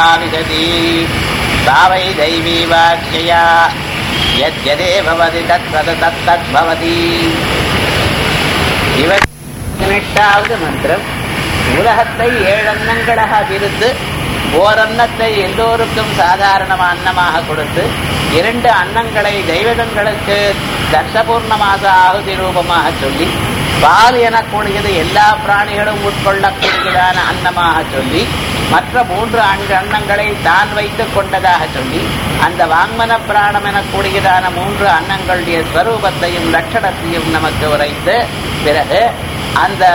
विदति सा वै दैवी वाक्यया यद्यदे भवति तत्तत् तत्तद्भवति பதினெட்டாவது மந்திரம் உலகத்தை ஏழன்னங்களாக பிரித்து ஓரன்னத்தை எல்லோருக்கும் சாதாரண அன்னமாக கொடுத்து இரண்டு அன்னங்களை தெய்வதங்களுக்கு தர்ஷபூர்ணமாக ஆகுதி ரூபமாக சொல்லி பால் எனக்கூடியது எல்லா பிராணிகளும் உட்கொள்ளக்கூடியதான அன்னமாக சொல்லி மற்ற மூன்று அங்க அன்னங்களை தான் வைத்துக் கொண்டதாக சொல்லி அந்த வாங்மன பிராணம் எனக்கூடியதான மூன்று அன்னங்களுடைய ஸ்வரூபத்தையும் லட்சணத்தையும் நமக்கு உரைத்து பிறகு அந்த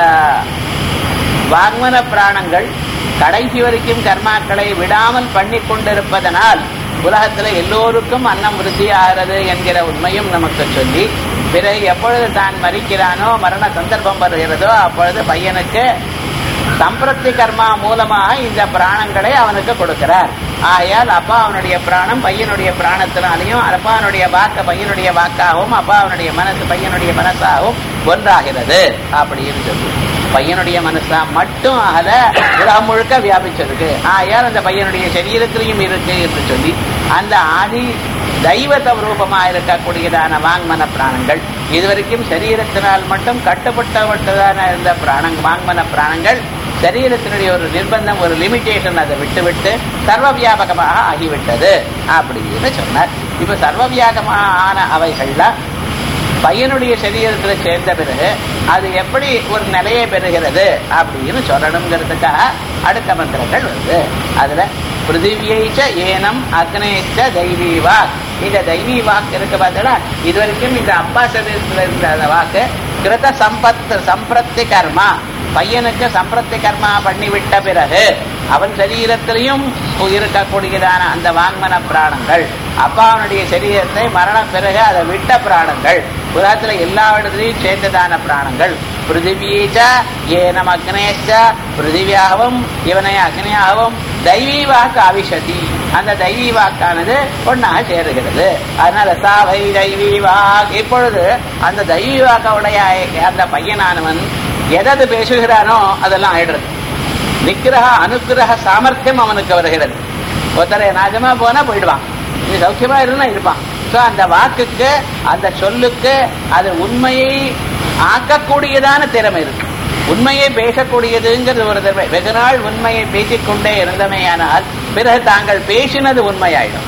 வாங்மன பிராணங்கள் கடைசி வரைக்கும் கர்மாக்களை விடாமல் பண்ணி கொண்டிருப்பதனால் உலகத்துல எல்லோருக்கும் அன்னம் விருத்தியாகிறது என்கிற உண்மையும் நமக்கு சொல்லி பிறகு எப்பொழுது தான் மறிக்கிறானோ மரண சந்தர்ப்பம் வருகிறதோ அப்பொழுது பையனுக்கு சம்பிரத்தி கர்மா மூலமாக இந்த பிராணங்களை அவனுக்கு கொடுக்கிறார் ஆகையால் அப்பா அவனுடைய பிராணம் பையனுடைய பிராணத்தினாலையும் அப்பாவனுடைய வாக்க பையனுடைய வாக்காகவும் அப்பா அவனுடைய மனசு பையனுடைய மனசாகவும் ஒன்றாகிறது அப்படின்னு சொல்லி பையனுடைய மனசா மட்டும் அகல உலகம் முழுக்க வியாபிச்சிருக்கு ஆகையால் அந்த பையனுடைய சரீரத்திலையும் இருக்கு என்று சொல்லி அந்த ஆதி தெய்வ ரூபமா இருக்கக்கூடியதான வாங்மன பிராணங்கள் இதுவரைக்கும் சரீரத்தினால் மட்டும் கட்டுப்பட்டப்பட்டதான இந்த பிராணங் வாங்மன பிராணங்கள் சரீரத்தினுடைய ஒரு நிர்பந்தம் ஒரு லிமிட்டேஷன் அதை விட்டு விட்டு சர்வ வியாபகமாக ஆகிவிட்டது அப்படின்னு சொன்னார் இப்ப சர்வ வியாபகமாக ஆன அவைகள்லாம் பையனுடைய சரீரத்துல சேர்ந்த பிறகு அது எப்படி ஒரு நிலையை பெறுகிறது அப்படின்னு சொல்லணுங்கிறதுக்காக அடுத்த மந்திரங்கள் வருது அதுல பிருத்திவியைச்ச ஏனம் அக்னேச்ச தெய்வீ வாக் இந்த தெய்வீ வாக்கு இருக்கு பார்த்தா இது வரைக்கும் இந்த அப்பா சரீரத்துல இருந்த அந்த வாக்கு கிருத சம்பத் சம்பிரத்தி கர்மா பையனுக்கு சம்பிரத்தி கர்மா பண்ணிவிட்ட பிறகு அவன் சரீரத்திலையும் இருக்கக்கூடியதான அந்த வாங்மன பிராணங்கள் அப்பாவனுடைய சரீரத்தை மரணம் பிறகு அதை விட்ட பிராணங்கள் உலகத்துல எல்லா இடத்துலையும் சேர்ந்ததான பிராணங்கள் பிருத்திவியேச்ச ஏனம் அக்னேச்ச பிருத்திவியாகவும் இவனை அக்னியாகவும் தெய்வீ வாக்கு அவிஷதி அந்த தெய்வீ வாக்கானது ஒன்னாக சேருகிறது அதனால சாவை தெய்வீ வாக் இப்பொழுது அந்த தெய்வீ வாக்கவுடைய அந்த பையனானவன் எதது பேசுகிறானோ அதெல்லாம் ஆயிடுறது நிக்கிரக அனுக்கிரக சாமர்த்தியம் அவனுக்கு வருகிறது ஒருத்தரை நாஜமா போனா போயிடுவான் நீ சௌக்கியமா இருந்தா இருப்பான் சோ அந்த வாக்குக்கு அந்த சொல்லுக்கு அது உண்மையை ஆக்கக்கூடியதான திறமை இருக்கு உண்மையை பேசக்கூடியதுங்கிறது ஒரு திறமை வெகு நாள் உண்மையை பேசிக்கொண்டே இருந்தமையானால் பிறகு தாங்கள் பேசினது உண்மையாயிடும்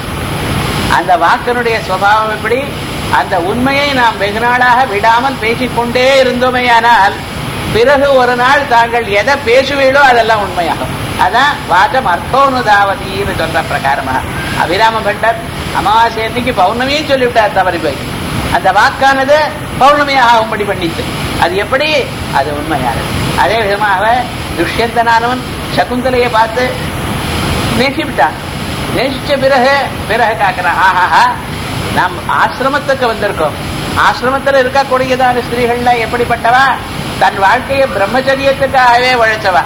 அந்த வாக்கினுடைய சுவாவம் எப்படி அந்த உண்மையை நாம் வெகு நாளாக விடாமல் பேசிக்கொண்டே இருந்தோமையானால் பிறகு ஒரு நாள் தாங்கள் எதை பேசுவீளோ அதெல்லாம் உண்மையாகும் அதான் வாதம் அர்த்தோனுதாவதின்னு சொல்ற பிரகாரமாக அபிராம பட்டர் அமாவாசை அன்னைக்கு பௌர்ணமியும் சொல்லிவிட்டார் தவறி போய் அந்த வாக்கானது பௌர்ணமியாக ஆகும்படி பண்ணிச்சு அது எப்படி அது உண்மையானது அதே விதமாக துஷ்யந்தனானவன் சகுந்தலையை பார்த்து நேசிவிட்டான் நேசிச்ச பிறகு பிறகு காக்கிறான் ஆஹாஹா நாம் ஆசிரமத்துக்கு வந்திருக்கோம் ஆசிரமத்தில் இருக்கக்கூடியதான ஸ்திரீகள்ல எப்படிப்பட்டவா தன் வாழ்க்கையை பிரம்மச்சரியத்துக்காகவே உழைச்சவா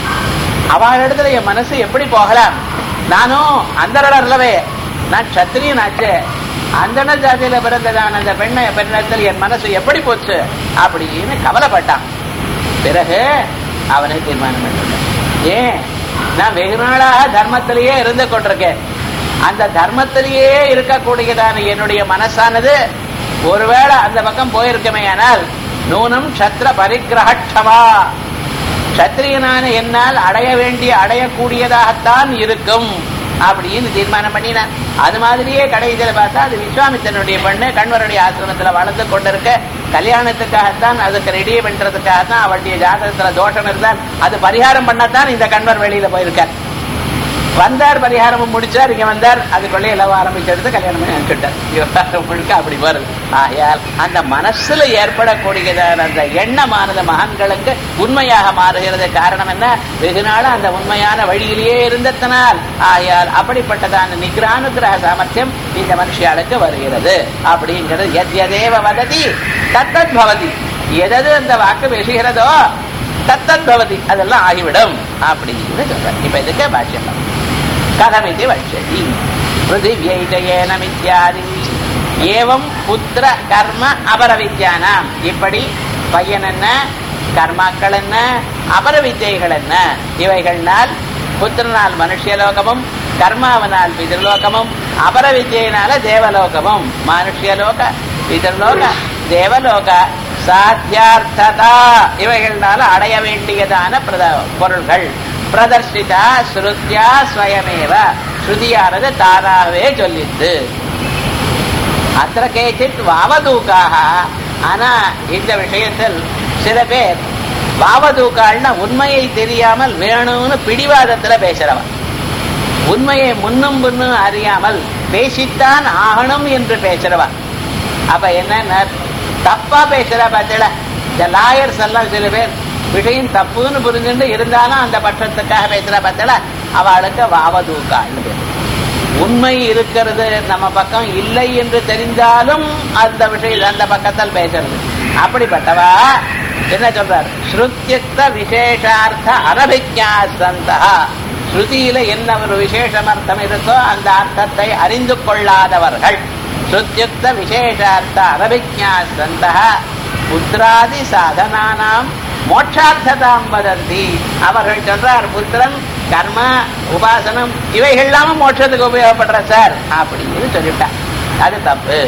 அவள் இடத்துல என் மனசு எப்படி போகலாம் நானும் அந்த அல்லவே நான் சத்திரியன் ஆச்சு அந்த ஜாதியில பிறந்ததான அந்த பெண்ணை பெண்ணத்தில் என் மனசு எப்படி போச்சு அப்படின்னு கவலைப்பட்டான் பிறகு அவனை தீர்மானம் பண்ணிட்டான் ஏன் நான் வெகு நாளாக தர்மத்திலேயே இருந்து கொண்டிருக்கேன் அந்த தர்மத்திலேயே இருக்கக்கூடியதான என்னுடைய மனசானது ஒருவேளை அந்த பக்கம் போயிருக்கமே ஆனால் நூனம் சத்திர பரிகிரகமா சத்திரியனான என்னால் அடைய வேண்டிய அடையக்கூடியதாகத்தான் இருக்கும் அப்படின்னு தீர்மானம் பண்ணினான் அது மாதிரியே கடைசியில பார்த்தா அது விஸ்வாமித்தனுடைய பெண்ணு கண்வருடைய ஆசிரமத்துல வளர்ந்து கொண்டிருக்க கல்யாணத்துக்காகத்தான் அதுக்கு ரெடி பண்றதுக்காகத்தான் அவளுடைய ஜாதகத்துல தோஷம் இருந்தால் அது பரிகாரம் பண்ணத்தான் இந்த கண்வர் வெளியில போயிருக்கார் வந்தார் பரிகாரமும் முடிச்சார் இங்க வந்தார் அதுக்குள்ளே எல்லாம் ஆரம்பிச்செடுத்து கல்யாணம் பண்ணி அனுப்பிச்சுட்டார் விவகாரம் முழுக்க அப்படி வருது ஆகையால் அந்த மனசுல ஏற்படக்கூடியதான அந்த எண்ணமானது மகான்களுக்கு உண்மையாக மாறுகிறது காரணம் என்ன வெகு நாள அந்த உண்மையான வழியிலேயே இருந்ததனால் ஆகையால் அப்படிப்பட்டதான நிகிரானுகிரக சாமர்த்தியம் இந்த மனுஷியாளுக்கு வருகிறது அப்படிங்கிறது எத் எதேவ வததி தத்தத் பவதி எதது அந்த வாக்கு பேசுகிறதோ தத்தத் பவதி அதெல்லாம் ஆகிவிடும் அப்படின்னு சொல்றேன் இப்ப இதுக்கு பாஷ்யம் கதமிதி வட்சதி பிருத்திவியைதயேனமித்யாதி ஏவம் புத்திர கர்ம அபர வித்யானாம் இப்படி பையன் என்ன கர்மாக்கள் என்ன அபர வித்யைகள் என்ன இவைகள்னால் புத்திரனால் மனுஷலோகமும் கர்மாவனால் பிதிர்லோகமும் அபர வித்யினால தேவலோகமும் மனுஷலோக பிதிர்லோக தேவலோக சாத்தியார்த்ததா இவைகள்னால அடைய வேண்டியதான பிரத பொருள்கள் பிரதர்ஷிதா ஸ்ருத்யா ஸ்வயமேவ ஸ்ருதியானது தானாகவே சொல்லித்து அத்திர கேச்சித் வாவதூக்காக ஆனா இந்த விஷயத்தில் சில பேர் வாவதூக்காள்னா உண்மையை தெரியாமல் வேணும்னு பிடிவாதத்துல பேசுறவன் உண்மையை முன்னும் பின்னும் அறியாமல் பேசித்தான் ஆகணும் என்று பேசுறவன் அப்ப என்ன தப்பா பேசுற பார்த்தல இந்த லாயர்ஸ் எல்லாம் சில பேர் விஷயம் தப்புன்னு புரிஞ்சுட்டு இருந்தாலும் அந்த பட்சத்துக்காக பேசுற பார்த்தல அவளுக்கு வாவதூக்காள்னு பேர் உண்மை இருக்கிறது நம்ம பக்கம் இல்லை என்று தெரிந்தாலும் அந்த விஷயம் அந்த பக்கத்தில் பேசுறது அப்படிப்பட்டவா என்ன சொல்றார் ஸ்ருத்தியுக்த விசேஷார்த்த அனபிஜா சந்தா ஸ்ருதியில என்ன ஒரு விசேஷம் அர்த்தம் இருக்கோ அந்த அர்த்தத்தை அறிந்து கொள்ளாதவர்கள் ஸ்ருத்தியுக்த விசேஷார்த்த அனபிஜா சந்தா புத்திராதி சாதனானாம் மோட்சார்த்ததாம் வதந்தி அவர்கள் சொல்றார் புத்திரன் கர்ம உபாசனம் இவைகள்லாம மோட்சத்துக்கு உபயோகப்படுற சார் அப்படின்னு சொல்லிட்டார் அது தப்பு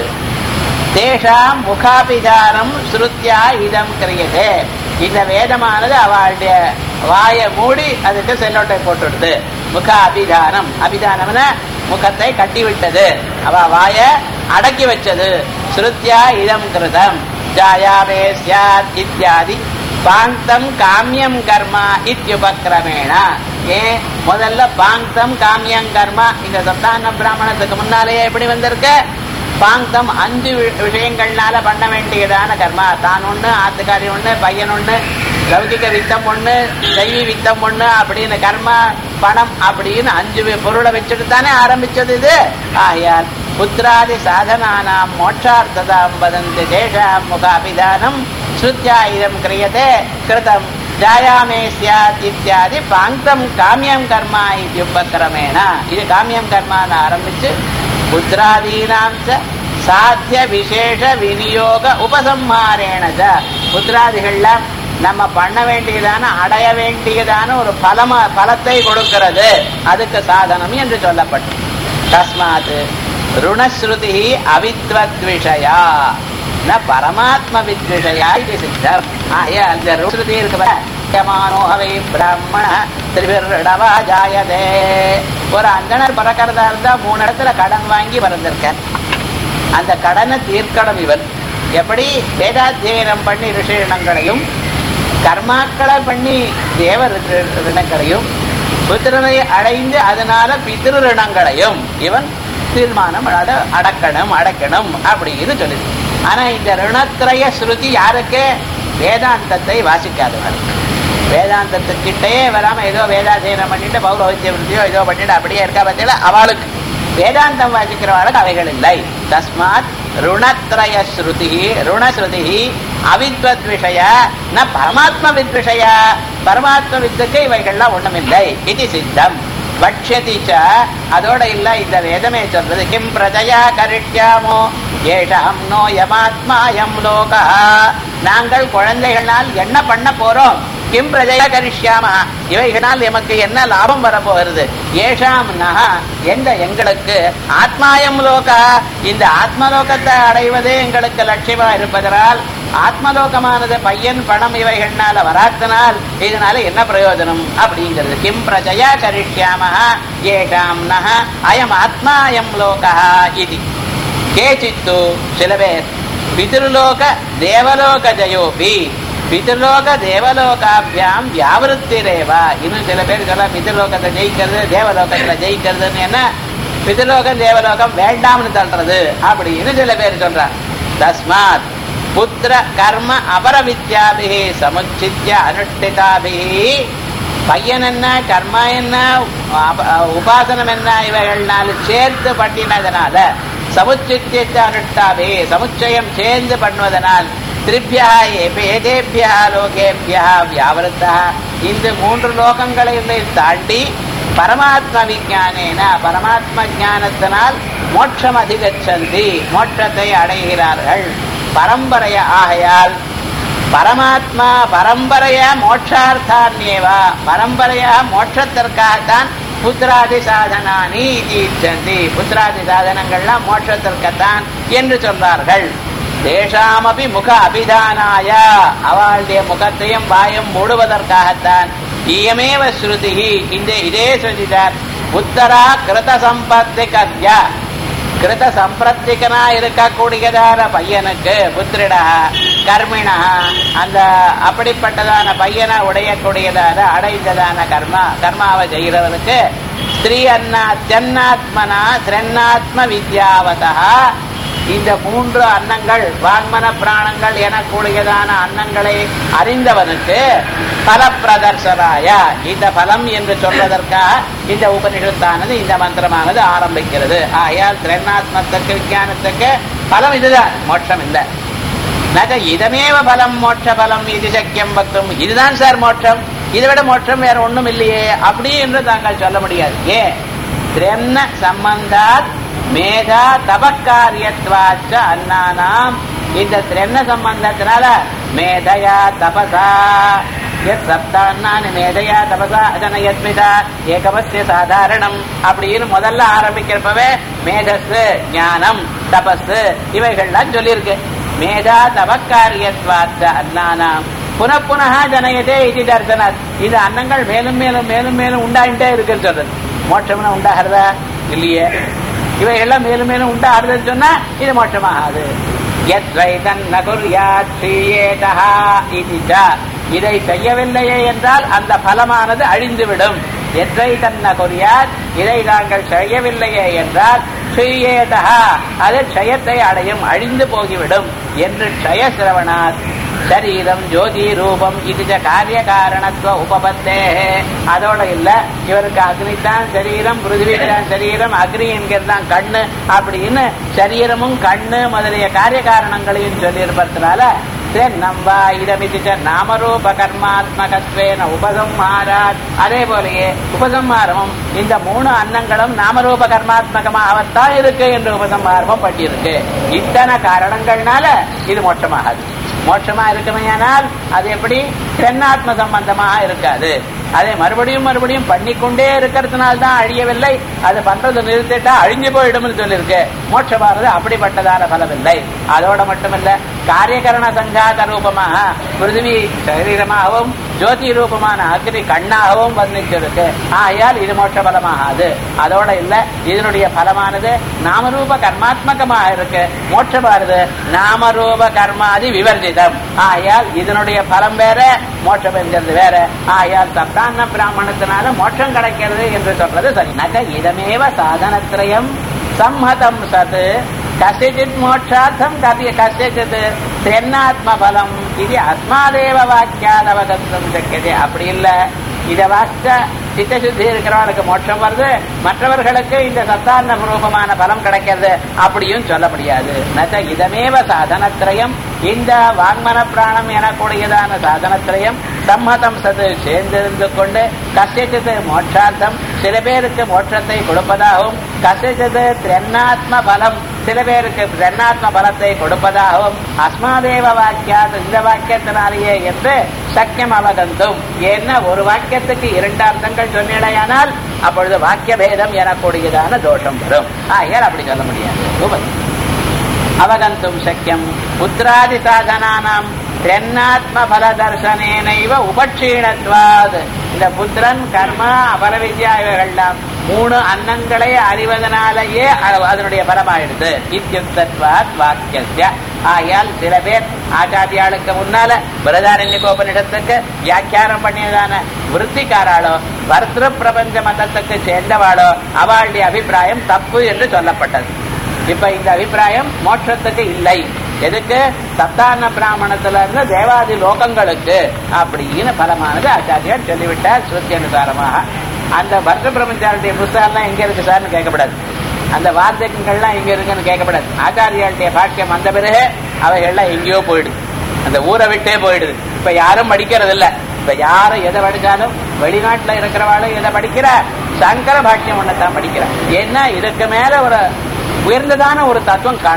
தேஷாம் முகாபிதானம் ஸ்ருத்யா இதம் கிரியதே இந்த வேதமானது அவளுடைய வாயை மூடி அதுக்கு செல்லோட்டை போட்டுடுது முக அபிதானம் அபிதானம்னா முகத்தை கட்டி விட்டது அவ வாய அடக்கி வச்சது ஸ்ருத்யா இதம் கிருதம் ஜாயாவே சியாத் இத்தியாதி பாங்கம் காமியம் கர்மா இத்தியுபக்கிரமேண ஏன் முதல்ல பாங்கம் காமியம் கர்மா இந்த சந்தான பிராமணத்துக்கு முன்னாலேயே எப்படி வந்திருக்க பாங்கம் அஞ்சு விஷயங்கள்னால பண்ண வேண்டியதான கர்மா தான் ஒண்ணு ஆத்துக்காரி ஒண்ணு பையன் ஒண்ணு லௌகிக வித்தம் ஒண்ணு தெய்வீ வித்தம் ஒண்ணு அப்படின்னு கர்மா பணம் அப்படின்னு அஞ்சு பொருளை வச்சுட்டு தானே ஆரம்பிச்சது இது ஆகையால் புத்திராதி சாதனானாம் மோட்சார்த்ததாம் வதந்தி தேஷாம் முகாபிதானம் ஸ்ருத்யாயுதம் கிரியதே கிருதம் ஜாயாமே சியாத் இத்தியாதி பாங்கம் காமியம் கர்மா இது உபக்கிரமேண இது காமியம் கர்மான்னு ஆரம்பிச்சு புத்திராதீனாம் சாத்திய விசேஷ விநியோக உபசம்ஹாரேண புத்திராதிகள்ல நம்ம பண்ண வேண்டியதான அடைய வேண்டியதான ஒரு பலம பலத்தை கொடுக்கிறது அதுக்கு சாதனம் என்று சொல்லப்பட்டு தஸ்மாத் ருணஸ்ருதி அவித்வத் விஷயா ந பரமாத்ம வித்விஷயா இது சித்தம் ஆய அந்த ருணஸ்ருதி இருக்கு யமானோஹவை பிராமண திரிபிரடவா ஜாயதே ஒரு அந்தனர் பறக்கிறதா இருந்தா மூணு இடத்துல கடன் வாங்கி பிறந்திருக்கார் அந்த கடனை தீர்க்கணும் இவர் எப்படி வேதாத்தியனம் பண்ணி ரிஷிணங்களையும் கர்மாக்களை பண்ணி தேவ ரிணங்களையும் புத்திரனை அடைந்து அதனால பிதிரு ரிணங்களையும் இவன் தீர்மானம் அடக்கணும் அடக்கணும் அப்படின்னு சொல்லுது ஆனா இந்த ரிணத்திரய ஸ்ருதி யாருக்கு வேதாந்தத்தை வாசிக்காதவர் வேதாந்தத்துக்கிட்டே வராம ஏதோ வேதாசீனம் பண்ணிட்டு பௌரோஹித்ய விருத்தியோ ஏதோ பண்ணிட்டு அப்படியே இருக்கா பத்தியில அவளுக்கு வேதாந்தம் வாசிக்கிறவளுக்கு அவைகள் இல்லை தஸ்மாத் ருணத்ரய ஸ்ருதி ருணஸ்ருதி அவித்வத் விஷய ந பரமாத்ம வித் விஷய பரமாத்ம வித்துக்கு இவைகள்லாம் ஒண்ணுமில்லை இது சித்தம் பட்சதி அதோட இல்ல இந்த வேதமே சொல்றது கிம் பிரஜயா கரிஷ்யாமோ ஏஷம் நோ யமாத்மாயம் லோகா நாங்கள் குழந்தைகளால் என்ன பண்ண போறோம் கிம் பிரஜயா கரிஷ்யாமா இவைகளால் எமக்கு என்ன லாபம் வரப்போகிறது ஏஷாம் நக எந்த எங்களுக்கு ஆத்மாயம் லோகா இந்த ஆத்மலோகத்தை அடைவதே எங்களுக்கு லட்சியமா இருப்பதனால் ஆத்மலோகமானது பையன் பணம் இவைகள்னால வராத்தனால் இதனால என்ன பிரயோஜனம் அப்படிங்கிறது கிம் பிரஜயா கரிஷ்யாம ஏஷாம் நக அயம் ஆத்மாயம் லோகா இது கேச்சித்து சில பேர் பிதிருலோக தேவலோக ஜயோபி பிதிர்லோக தேவலோகாபியாம் வியாவிருத்திரேவா இன்னும் சில பேர் சொல்ல பிதிர்லோகத்தை ஜெயிக்கிறது தேவலோகத்துல ஜெயிக்கிறதுன்னு என்ன பிதிர்லோகம் தேவலோகம் வேண்டாம்னு தள்ளுறது அப்படின்னு சில பேர் சொல்றார் தஸ்மாத் புத்திர கர்ம அபர வித்யாபிகி சமுச்சித்ய அனுஷ்டிதாபிகி பையன் என்ன கர்மா என்ன உபாசனம் என்ன இவைகள்னால சேர்த்து பண்ணினதனால சமுச்சித்திய அனுஷ்டாபே சமுச்சயம் சேர்ந்து பண்ணுவதனால் திரிபியா ஏதேபியா லோகேபியா வியாவிருத்தா இந்த மூன்று லோகங்களை தாண்டி பரமாத்ம விஜானேன பரமாத்ம ஞானத்தினால் மோட்சம் அதிகச்சந்தி மோட்சத்தை அடைகிறார்கள் பரம்பரைய ஆகையால் பரமாத்மா பரம்பரைய மோட்சார்த்தான்யேவா பரம்பரையா மோட்சத்திற்காகத்தான் புத்திராதி சாதனானி இச்சந்தி புத்திராதி சாதனங்கள்லாம் மோட்சத்திற்குத்தான் என்று சொல்றார்கள் தேஷாமபி முக அபிதானாய அவளுடைய முகத்தையும் வாயும் மூடுவதற்காகத்தான் இயமேவ ஸ்ருதி இந்த இதே ஸ்ருதிதான் உத்தரா கிருத சம்பத்தி கத்யா கிருத சம்பிரத்திகனா இருக்கக்கூடியதான பையனுக்கு புத்திரிடா கர்மிணா அந்த அப்படிப்பட்டதான பையனை உடையக்கூடியதான அடைந்ததான கர்மா கர்மாவை செய்கிறவனுக்கு ஸ்ரீ அண்ணா தென்னாத்மனா திரென்னாத்ம வித்யாவதா இந்த மூன்று அன்னங்கள் வான்மன பிராணங்கள் எனக்கூடியதான அன்னங்களை அறிந்தவனுக்கு பல பிரதர்சனாய இந்த பலம் என்று சொல்வதற்காக இந்த உபனிஷத்தானது இந்த மந்திரமானது ஆரம்பிக்கிறது ஆகையால் திரெண்ணாத்மத்துக்கு விஞ்ஞானத்துக்கு பலம் இதுதான் மோட்சம் இல்லை நக இதமேவ பலம் மோட்ச பலம் இது சக்கியம் பக்தும் இதுதான் சார் மோட்சம் இதை விட மோட்சம் வேற ஒண்ணும் இல்லையே அப்படி என்று தாங்கள் சொல்ல முடியாது ஏன் திரென்ன சம்பந்தாத் மேதா தபக்காரியத்வாச்ச அண்ணானாம் இந்த திரென்ன சம்பந்தத்தினால மேதையா தபசா எத் சப்தான்னு மேதையா தபசா அதனயத்மிதா ஏகமஸ்ய சாதாரணம் அப்படின்னு முதல்ல ஆரம்பிக்கிறப்பவே மேதஸ் ஞானம் தபஸ் இவைகள்லாம் சொல்லியிருக்கு மேதா தபக்காரியத்வாச்ச அண்ணானாம் புன புனக ஜனயதே இது தர்சனாத் இது அன்னங்கள் மேலும் மேலும் மேலும் மேலும் உண்டாயிட்டே இருக்குன்னு சொல்றது மோட்சம்னா உண்டாகிறதா இல்லையே இவைகள்லாம் மேலும் மேலும் உண்டாகிறதுன்னு சொன்னா இது மோட்சமாகாது இதை செய்யவில்லையே என்றால் அந்த பலமானது அழிந்துவிடும் எத்தை தன்ன கொரியாத் இதை நாங்கள் செய்யவில்லையே என்றால் க்ஷயேதா அது க்ஷயத்தை அடையும் அழிந்து போகிவிடும் என்று க்ஷய சிரவணாத் சரீரம் ஜோதி ரூபம் இது காரிய காரணத்துவ உபபத்தே அதோட இல்ல இவருக்கு அக்னித்தான் சரீரம் பிருத்திவிதான் சரீரம் அக்னி என்கிறதான் கண்ணு அப்படின்னு சரீரமும் கண்ணு முதலிய காரிய காரணங்களையும் சொல்லியிருப்பதனால நம்பா இதமிதி நாமரூப கர்மாத்மகத்வேன உபசம்ஹாராத் அதே போலயே உபசம்ஹாரமும் இந்த மூணு அன்னங்களும் நாமரூப கர்மாத்மகமாகத்தான் இருக்கு என்று உபசம்ஹாரமும் பண்ணியிருக்கு இத்தனை காரணங்கள்னால இது மோட்சமாகாது மோட்சமா இருக்குமையானால் அது எப்படி தென்னாத்ம சம்பந்தமாக இருக்காது அதை மறுபடியும் மறுபடியும் பண்ணிக்கொண்டே இருக்கிறதுனால தான் அழியவில்லை அது பண்றது நிறுத்திட்டா அழிஞ்சு போயிடும்னு சொல்லியிருக்கு மோட்சமானது அப்படிப்பட்டதான பலம் இல்லை அதோட மட்டுமல்ல காரியகரண சங்காத ரூபமாக பிருத்திவி சரீரமாகவும் ஜோதி ரூபமான அக்னி கண்ணாகவும் வர்ணிச்சிருக்கு ஆகையால் இது மோட்ச பலமாகாது அதோட இல்ல இதனுடைய பலமானது நாமரூப கர்மாத்மகமாக இருக்கு மோட்சமானது நாமரூப கர்மாதி விவர்ஜிதம் ஆகையால் இதனுடைய பலம் வேற மோட்சம் என்கிறது வேற ஆகையால் சப்தான பிராமணத்தினால மோட்சம் கிடைக்கிறது என்று சொல்றது சரி நக இதமேவ சாதனத்திரயம் சம்மதம் சத் கசிச்சித் மோட்சார்த்தம் கதி கசிச்சித் தென்னாத்ம பலம் இது அஸ்மாதேவ வாக்கியாதவதம் சக்கியதே அப்படி இல்ல இத வாசிச்ச சித்த சுத்தி இருக்கிறவனுக்கு மோட்சம் வருது மற்றவர்களுக்கு இந்த சத்தான ரூபமான பலம் கிடைக்கிறது அப்படியும் சொல்ல முடியாது நச்ச இதமேவ சாதனத்திரயம் இந்த வாங்மன பிராணம் எனக்கூடியதான சாதனத்திரயம் சம்மதம் சது சேர்ந்திருந்து கொண்டு கசிச்சது மோட்சார்த்தம் சில பேருக்கு மோட்சத்தை கொடுப்பதாகவும் கசிச்சது திரென்னாத்ம பலம் சில பேருக்கு திரென்னாத்ம பலத்தை கொடுப்பதாகவும் அஸ்மாதேவ வாக்கியா இந்த வாக்கியத்தினாலேயே என்று சக்கியம் அவகந்தும் ஏன்னா ஒரு வாக்கியத்துக்கு இரண்டு அர்த்தங்கள் சொன்னிடையானால் அப்பொழுது வாக்கிய பேதம் எனக்கூடியதான தோஷம் வரும் ஆகையால் அப்படி சொல்ல முடியாது அவகந்தும் சக்கியம் புத்திராதி சாதனானாம் தென்னாத்ம பல தர்சனேனைவ உபட்சீணத்வாத் இந்த புத்திரன் கர்மா அபரவித்யா இவைகள்லாம் மூணு அன்னங்களை அறிவதனாலேயே அதனுடைய பலமாயிடுது இத்தியுக்தத்வாத் வாக்கிய ஆகையால் சில பேர் ஆச்சாரியாளுக்கு முன்னால பிரதாரண்யகோபனிடத்துக்கு வியாக்கியானம் பண்ணியதான விருத்திக்காராளோ பர்திரு பிரபஞ்ச மதத்துக்கு சேர்ந்தவாளோ அவளுடைய அபிப்பிராயம் தப்பு என்று சொல்லப்பட்டது இப்ப இந்த அபிப்பிராயம் மோட்சத்துக்கு இல்லை எதுக்கு சத்தான பிராமணத்துல இருந்து தேவாதி லோகங்களுக்கு அப்படின்னு பலமானது ஆச்சாரியார் சொல்லிவிட்டார் ஸ்ருதி அனுசாரமாக அந்த பர்த பிரபஞ்சாருடைய புஸ்தகம்லாம் எங்க இருக்கு சார்னு கேட்கப்படாது அந்த வார்த்தைகள்லாம் எங்க இருக்குன்னு கேட்கப்படாது ஆச்சாரியாளுடைய பாக்கியம் வந்த பிறகு அவைகள்லாம் எங்கேயோ போயிடுது அந்த ஊரை விட்டே போயிடுது இப்ப யாரும் படிக்கிறது இல்ல இப்ப யாரும் எதை படிச்சாலும் வெளிநாட்டுல இருக்கிறவாளும் எதை படிக்கிற சங்கர பாக்கியம் ஒன்னதான் படிக்கிற ஏன்னா இதுக்கு மேல ஒரு உயர்ந்ததான ஒரு தத்துவம் காணல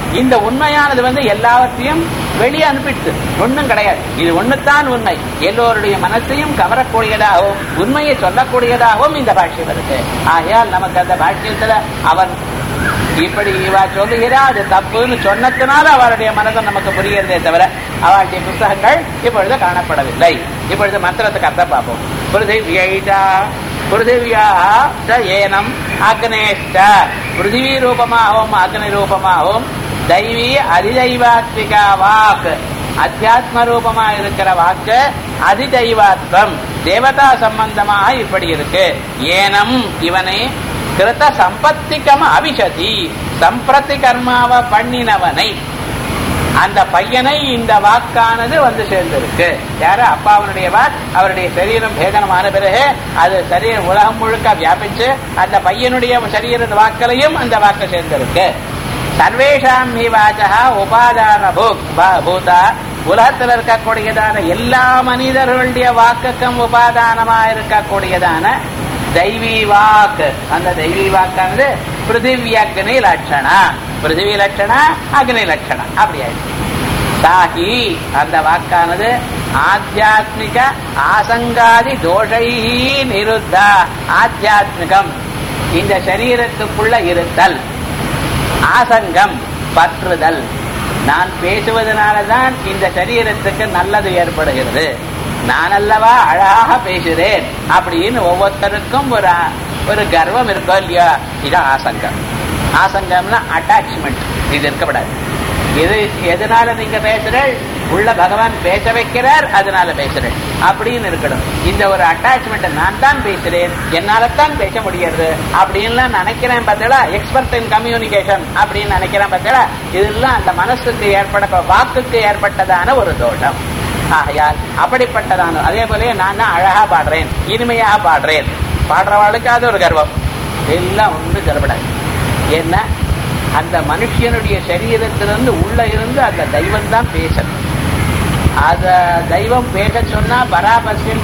இந்த உண்மையானது வந்து எல்லாவற்றையும் வெளியே அனுப்பிட்டு ஒண்ணும் கிடையாது இது ஒண்ணுத்தான் உண்மை எல்லோருடைய மனசையும் கவரக்கூடியதாகவும் உண்மையை சொல்லக்கூடியதாகவும் இந்த பாஷ்யம் இருக்கு ஆகையால் நமக்கு அந்த பாஷ்யத்துல அவன் இப்படி இவா சொல்லுகிறா அது தப்புன்னு சொன்னதுனால அவருடைய மனதம் நமக்கு புரிகிறதே தவிர அவளுடைய புத்தகங்கள் இப்பொழுது காணப்படவில்லை இப்பொழுது மந்திரத்துக்கு அர்த்தம் பார்ப்போம் பிருத்திவியா பிருத்திவியா ஏனம் அக்னேஷ்ட பிருத்திவி ரூபமாகவும் அக்னி ரூபமாகவும் தெய்வீ அதிதைவாத்மிகா வாக் அத்தியாத்ம ரூபமா இருக்கிற வாக்கு அதிதைவாத்மம் தேவதா சம்பந்தமாக இப்படி இருக்கு ஏனம் இவனை கிருத்த சம்பத்திகம் அவிசதி சம்பிரத்தி கர்மாவை பண்ணினவனை அந்த பையனை இந்த வாக்கானது வந்து சேர்ந்திருக்கு யாரு அப்பாவனுடைய வாக் அவருடைய சரீரம் பேதனமான பிறகு அது சரீரம் உலகம் முழுக்க வியாபிச்சு அந்த பையனுடைய சரீர வாக்களையும் அந்த வாக்கு சேர்ந்திருக்கு சர்வேஷாம் ஹி வாச்சா உபாதான பூதா உலகத்தில் இருக்கக்கூடியதான எல்லா மனிதர்களுடைய வாக்குக்கும் உபாதானமா இருக்கக்கூடியதான தெய்வீ வாக்கு அந்த தெய்வீ வாக்கானது பிருத்திவி அக்னி லட்சணா பிருத்திவி லட்சணா அக்னி லட்சணா அப்படி ஆயிடுச்சு சாகி அந்த வாக்கானது ஆத்தியாத்மிக ஆசங்காதி தோஷை நிருத்தா ஆத்தியாத்மிகம் இந்த சரீரத்துக்குள்ள இருத்தல் ஆசங்கம் பற்றுதல் நான் பேசுவதனாலதான் இந்த சரீரத்துக்கு நல்லது ஏற்படுகிறது நான் அல்லவா அழகாக பேசுறேன் அப்படின்னு ஒவ்வொருத்தருக்கும் ஒரு ஒரு கர்வம் இருக்கோ இல்லையா இது ஆசங்கம் ஆசங்கம்னா அட்டாச்மெண்ட் இது இருக்கப்படாது எது எதனால நீங்க பேசுறேன் உள்ள பகவான் பேச வைக்கிறார் அதனால பேசுறேன் அப்படின்னு இருக்கணும் இந்த ஒரு அட்டாச்மெண்ட் நான் தான் பேசுறேன் என்னால தான் பேச முடியாது அப்படின்லாம் நினைக்கிறேன் பார்த்தா எக்ஸ்பர்ட் இன் கம்யூனிகேஷன் அப்படின்னு நினைக்கிறேன் பார்த்தா இதெல்லாம் அந்த மனசுக்கு ஏற்பட வாக்குக்கு ஏற்பட்டதான ஒரு தோட்டம் ஆகையால் அப்படிப்பட்டதான அதே போல நான் தான் அழகா பாடுறேன் இனிமையாக பாடுறேன் பாடுறவாளுக்கு அது ஒரு கர்வம் எல்லாம் ஒன்றும் சொல்லப்படாது என்ன அந்த மனுஷனுடைய சரீரத்திலிருந்து உள்ள இருந்து அந்த தெய்வம் தான் பேசணும் அத தெய்வம் பேச சொன்னா பராபஸ்யம்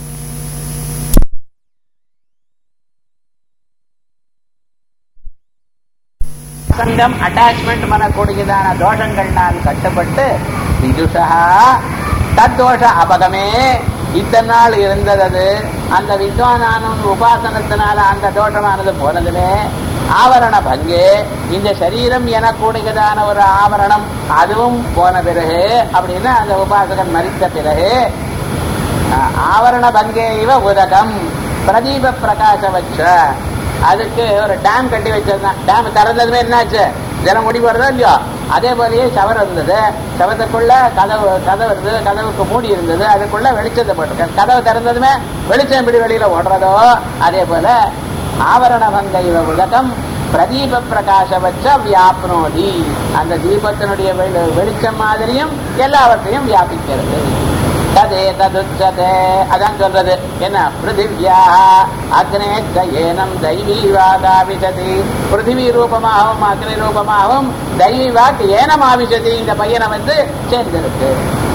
சங்கம் அட்டாச்மெண்ட் பண்ணக்கூடியதான தோஷங்கள்னால் கட்டுப்பட்டு விதுஷா தத்தோஷ அபகமே இத்தனை நாள் இருந்தது அது அந்த வித்வானானவன் உபாசனத்தினால அந்த தோஷமானது போனதுமே ஆவரண பங்கு இந்த சரீரம் எனக்கூடியதான ஒரு ஆவரணம் அதுவும் போன பிறகு அப்படின்னா அந்த உபாசகன் மறித்த பிறகு ஆவரண பங்கே இவ உதகம் பிரதீப பிரகாச வச்ச அதுக்கு ஒரு டேம் கட்டி வச்சிருந்தான் டேம் திறந்ததுமே என்னாச்சு ஜனம் முடி போறதோ இல்லையோ அதே போலயே சவர் இருந்தது சவத்துக்குள்ள கதவு கதவு இருந்தது கதவுக்கு மூடி இருந்தது அதுக்குள்ள வெளிச்சத்தை போட்டிருக்க கதவு திறந்ததுமே வெளிச்சம் எப்படி வெளியில ஓடுறதோ அதே போல ஆவரண பங்க இவ உலகம் பிரதீப பிரகாச வச்ச வியாப்னோதி அந்த தீபத்தினுடைய வெளிச்சம் மாதிரியும் எல்லாவற்றையும் வியாபிக்கிறது ததே ததுச்சதே அதான் சொல்றது என்ன பிருத்திவியா அக்னே ஏனம் தெய்வீ வாதாவிசதி பிருத்திவி ரூபமாகவும் அக்னி ரூபமாகவும் தெய்வீ வாக்கு ஏனம் ஆவிசதி இந்த பையனை வந்து சேர்ந்திருக்கு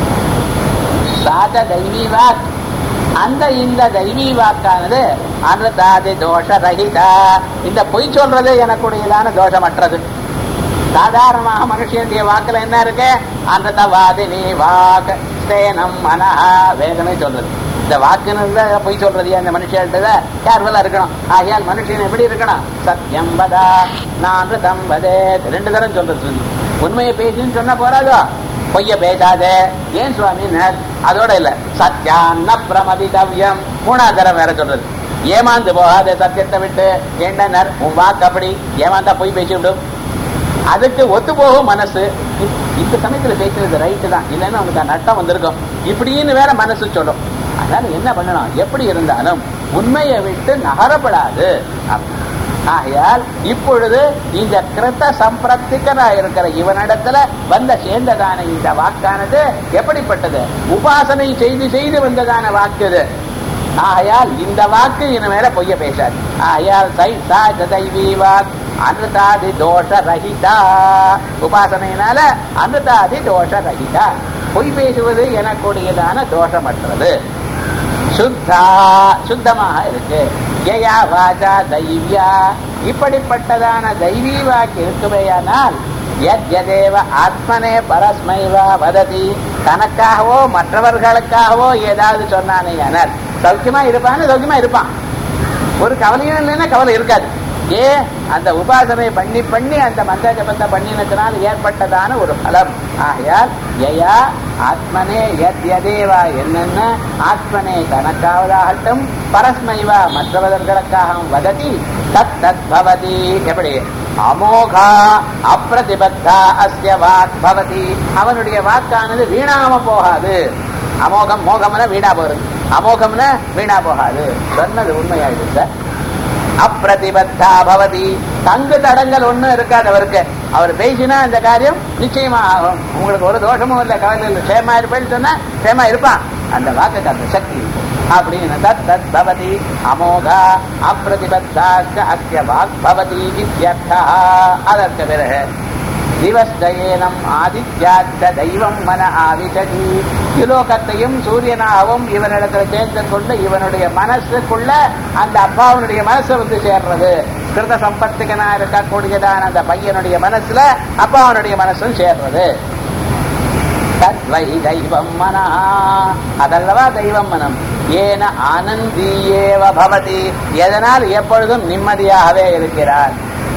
சாத தெய்வீ வாக் அந்த இந்த தெய்வீ வாக்கானது அனுதாதி தோஷ ரஹிதா இந்த பொய் சொல்றது எனக்குடையதான தோஷமற்றது சாதாரணமாக மனுஷனுடைய வாக்குல என்ன இருக்கு அந்த வாதினி வாக் ஸ்தேனம் மனஹா வேதமே சொல்றது இந்த வாக்குன்னு பொய் சொல்றது அந்த மனுஷன்ட்டு கேர்ஃபுல்லா இருக்கணும் ஆகையால் மனுஷன் எப்படி இருக்கணும் சத்தியம் பதா நான் தம்பதே ரெண்டு தரம் சொல்றது உண்மையை பேசுன்னு சொன்னா போறாதோ பொய்ய பேசாதே ஏன் சுவாமி அதோட இல்ல சத்தியான்ன பிரமதிதவ்யம் மூணாவது தரம் வேற சொல்றது ஏமாந்து போகாத சத்தியத்தை விட்டு ஏண்டா உன் வாக்கு அப்படி ஏமாந்தா பொய் பேசிவிடும் அதுக்கு ஒத்து போகும் மனசு இந்த சமயத்துல பேசுறது ரைட்டு தான் இல்லைன்னா அவனுக்கு நட்டம் வந்திருக்கும் இப்படின்னு வேற மனசு சொல்லும் அதனால என்ன பண்ணணும் எப்படி இருந்தாலும் உண்மையை விட்டு நகரப்படாது ஆகையால் இப்பொழுது இந்த கிருத்த சம்பிரத்திகரா இருக்கிற இவனிடத்துல வந்த சேர்ந்ததான இந்த வாக்கானது எப்படிப்பட்டது உபாசனை செய்து செய்து வந்ததான வாக்கு இது ஆகையால் இந்த வாக்கு இனிமேல பொய்ய பேசாது ஆகையால் சை சாஜ தெய்வீ வாக் அனுதாதி தோஷ ரஹிதா உபாசனையினால அனுதாதி தோஷ ரஹிதா பொய் பேசுவது எனக்கூடியதான தோஷமற்றது சுத்தா சுத்தமாக இருக்கு ஜெயா வாஜா தெய்வியா இப்படிப்பட்டதான தெய்வீ வாக்கு இருக்குமையானால் யத்யதேவ ஆத்மனே பரஸ்மைவா வததி தனக்காகவோ மற்றவர்களுக்காகவோ ஏதாவது சொன்னானே ஆனால் சௌக்கியமா இருப்பான்னு சௌக்கியமா இருப்பான் ஒரு கவலையும் இல்லைன்னா கவலை இருக்காது ஏ அந்த உபாசனை பண்ணி பண்ணி அந்த மந்திர ஜபத்தை பண்ணினதுனால் ஏற்பட்டதான ஒரு பலம் ஆகையால் யயா ஆத்மனே யத் யதேவா என்னென்ன ஆத்மனே தனக்காவதாகட்டும் பரஸ்மைவா மற்றவர்களுக்காகவும் வததி தத் தத் பவதி எப்படி அமோகா அப்பிரதிபத்தா அஸ்ய வாக் பவதி அவனுடைய வாக்கானது வீணாம போகாது அமோகம் மோகம்னா வீணா போறது அமோகம்னா வீணா போகாது சொன்னது உண்மையாயிடுச்சு சார் அப்பிரதிபத்தா பவதி தங்கு தடங்கள் ஒண்ணும் இருக்காது அவருக்கு அவர் பேசினா அந்த காரியம் நிச்சயமா ஆகும் உங்களுக்கு ஒரு தோஷமும் இல்லை கவலை இல்லை சேமா இருப்பேன்னு சொன்னா சேமா இருப்பான் அந்த வாக்குக்கு அந்த சக்தி இருக்கும் அப்படின்னு தத் தத் பவதி அமோகா அப்பிரதிபத்தாச்ச அஸ்ய வாக் பவதி இத்யர்த்தா அதற்கு பிறகு திவஸ்தயேனம் ஆதித்யாத்த தெய்வம் மன ஆவிசதி திலோகத்தையும் சூரியனாகவும் இவனிடத்துல சேர்ந்து கொண்டு இவனுடைய மனசுக்குள்ள அந்த அப்பாவனுடைய மனசு வந்து சேர்றது கிருத சம்பத்துக்கனா இருக்கக்கூடியதான அந்த பையனுடைய மனசுல அப்பாவனுடைய மனசும் சேர்றது தத்வை தெய்வம் மனா அதல்லவா தெய்வம் மனம் ஏன ஆனந்தியேவ பவதி எதனால் எப்பொழுதும் நிம்மதியாகவே இருக்கிறார்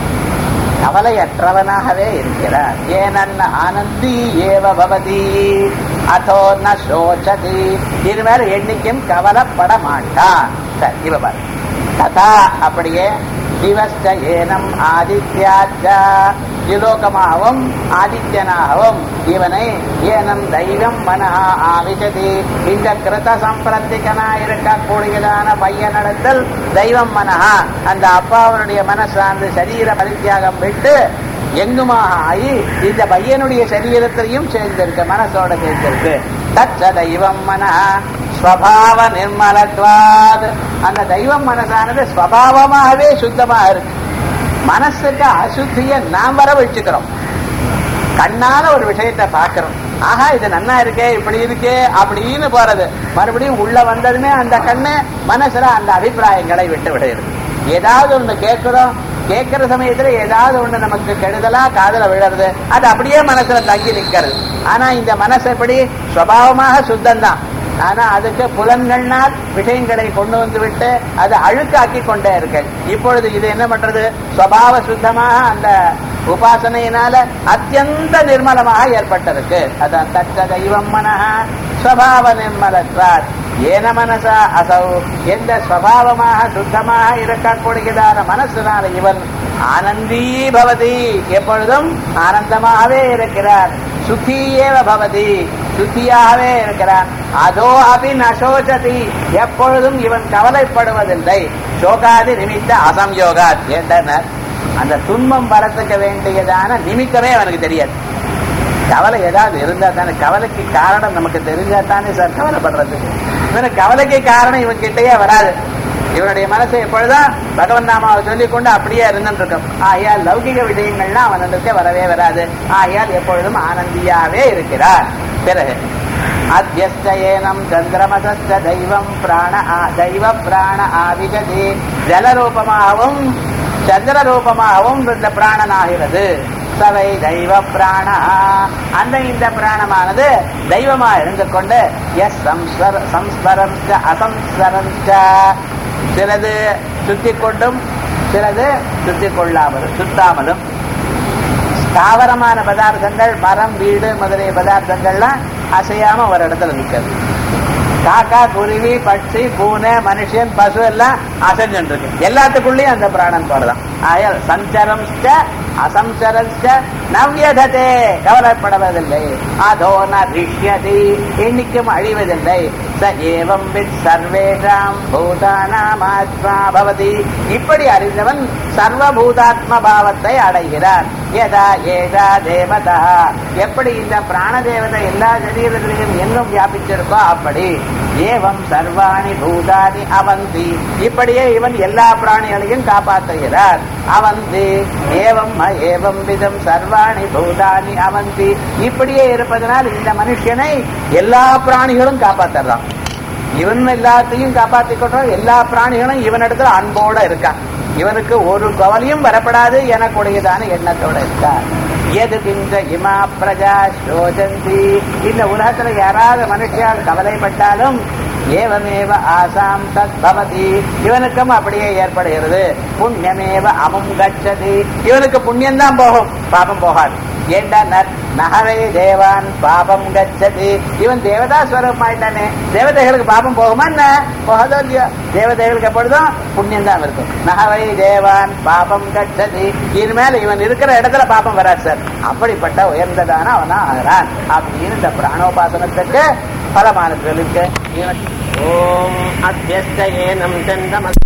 கவலையற்றவனாகவே இருக்கிறார் ஏனன்ன ஆனந்தி ஏவ பவதி அதோ ந சோச்சதி இனிமேல் என்னைக்கும் கவலைப்பட மாட்டான் சரி இவ பாரு ததா அப்படியே திவஸ்ட ஏனம் ஆதித்யாச்ச திலோகமாகவும் ஆதித்யனாகவும் இவனை ஏனம் தெய்வம் மனஹா ஆவிசதி இந்த கிருத சம்பிரத்திகனா இருக்கக்கூடியதான பையனிடத்தில் தெய்வம் மனஹா அந்த அப்பாவனுடைய மனசார்ந்து சரீர பரித்தியாகம் விட்டு எங்குமாக ஆகி இந்த பையனுடைய சரீரத்திலையும் சேர்ந்திருக்கு மனசோட சேர்ந்திருக்கு தச்ச தெய்வம் மனஹா ஸ்வபாவ நிர்மலத்வாத் அந்த தெய்வம் மனசானது ஸ்வபாவமாகவே சுத்தமாக இருக்கு மனசுக்கு அசுத்திய நாம் வர வச்சுக்கிறோம் கண்ணால ஒரு விஷயத்தை பார்க்கிறோம் ஆஹா இது நன்னா இருக்கே இப்படி இருக்கே அப்படின்னு போறது மறுபடியும் உள்ள வந்ததுமே அந்த கண்ணு மனசுல அந்த அபிப்பிராயங்களை விட்டு விடுகிறது ஏதாவது ஒண்ணு கேட்கிறோம் கேட்கிற சமயத்துல ஏதாவது ஒண்ணு நமக்கு கெடுதலா காதல விழறது அது அப்படியே மனசுல தங்கி நிக்கிறது ஆனா இந்த மனசு எப்படி சுவாவமாக சுத்தம்தான் ஆனா அதுக்கு புலன்கள்னால் விஷயங்களை கொண்டு வந்து விட்டு அதை அழுக்காக்கி கொண்டே இருக்கு இப்பொழுது இது என்ன பண்றது சுவாவ சுத்தமாக அந்த உபாசனையினால அத்தியந்த நிர்மலமாக ஏற்பட்டிருக்கு அதான் தக்க தெய்வம் மனஹா ஸ்வபாவ நிர்மலத்வார் ஏன மனசா அசௌ எந்த ஸ்வபாவமாக சுத்தமாக இருக்கக்கூடியதான மனசுனால இவன் ஆனந்தீ பவதி எப்பொழுதும் ஆனந்தமாகவே இருக்கிறார் சுத்தியேவ பவதி சுத்தியாகவே இருக்கிறான் அதோ அபி நசோசதி எப்பொழுதும் இவன் கவலைப்படுவதில்லை சோகாதி நிமித்த அசம்யோகா என்றனர் அந்த துன்பம் வரத்துக்க வேண்டியதான நிமித்தமே அவனுக்கு தெரியாது கவலை ஏதாவது இருந்தா தானே கவலைக்கு காரணம் நமக்கு தெரிஞ்சா தானே சார் கவலைப்படுறதுக்கு இவனுக்கு கவலைக்கு காரணம் இவன் கிட்டேயே வராது இவனுடைய மனசை எப்பொழுதும் பகவன் நாமாவை சொல்லிக் கொண்டு அப்படியே இருந்துட்டு இருக்கும் ஆகையால் லௌகிக விஷயங்கள்லாம் அவனுக்கு வரவே வராது ஆகையால் எப்பொழுதும் ஆனந்தியாவே இருக்கிறார் பிறகு அத்தியஸ்தேனம் சந்திரமசஸ்த தெய்வம் பிராண ஆ- தெய்வ பிராண ஆவிகதி ஜலரூபமாகவும் சந்திர ரூபமாகவும் இந்த பிராணனாகிறது சவை தெய்வ பிராண அந்த இந்த பிராணமானது தெய்வமா இருந்து கொண்டு எஸ் சம்ஸ்வர சம்ஸ்வரம் அசம்ஸ்வரம் சிலது சுத்தி கொண்டும் சிலது சுத்தி கொள்ளாமலும் சுத்தாமலும் ஸ்தாவரமான பதார்த்தங்கள் மரம் வீடு முதலிய பதார்த்தங்கள்லாம் அசையாம ஒரு இடத்துல நிக்கிறது காக்கா குருவி பட்சி பூனை மனுஷன் பசு எல்லாம் அசைஞ்சுட்டு இருக்கு எல்லாத்துக்குள்ளேயும் அந்த பிராணன் போறதான் ஆயால் சஞ்சரம் அசம்சரம் நவ்யதே கவலைப்படுவதில்லை அதோ நிஷ்யதி இன்னைக்கும் அழிவதில்லை ச ஏவம் வித் சர்வேஷாம் பூதானாம் ஆத்மா பவதி இப்படி அறிந்தவன் சர்வபூதாத்ம பாவத்தை அடைகிறான் யதா ஏதா தேவதா எப்படி இந்த பிராண தேவதை எல்லா சரீரத்திலையும் எங்கும் வியாபிச்சிருக்கோ அப்படி ஏவம் சர்வாணி பூதானி அவந்தி இப்படியே இவன் எல்லா பிராணிகளையும் காப்பாற்றுகிறார் அவந்தி ஏவம் ம ஏவம் விதம் சர்வாணி பூதானி அவந்தி இப்படியே இருப்பதனால் இந்த மனுஷனை எல்லா பிராணிகளும் காப்பாத்துறான் இவன் எல்லாத்தையும் காப்பாத்திக்கொண்டோம் எல்லா பிராணிகளும் இவனிடத்துல அன்போட இருக்கான் இவனுக்கு ஒரு கவலையும் வரப்படாது எனக்குடையதான எண்ணத்தோட இருக்கார் எது பிந்த இமா பிரஜா சோஜந்தி இந்த உலகத்துல யாராவது மனுஷியால் கவலைப்பட்டாலும் ஏவமேவ ஆசாம் தத் பவதி இவனுக்கும் அப்படியே ஏற்படுகிறது புண்ணியமேவ அமும் கச்சதி இவனுக்கு புண்ணியம் தான் போகும் பாபம் போகாது ஏண்டா ந- நகவை தேவான் பாபம் கச்சதி இவன் தேவதா ஸ்வரூபம் ஆயிட்டானே தேவதைகளுக்கு பாபம் போகுமா என்ன போகாதோ இல்லையோ தேவதைகளுக்கு எப்பொழுதும் புண்ணியம் தான் இருக்கும் நகவை தேவான் பாபம் கச்சதி இனிமேல் இவன் இருக்கிற இடத்துல பாபம் வராது சார் அப்படிப்பட்ட உயர்ந்ததான அவனா ஆகிறான் அப்படின்னு இந்த பிராணோபாசனத்துக்கு பலமானது இருக்கு இவன் ஓம் அத்தியஸ்தேனம் தந்தமஸ்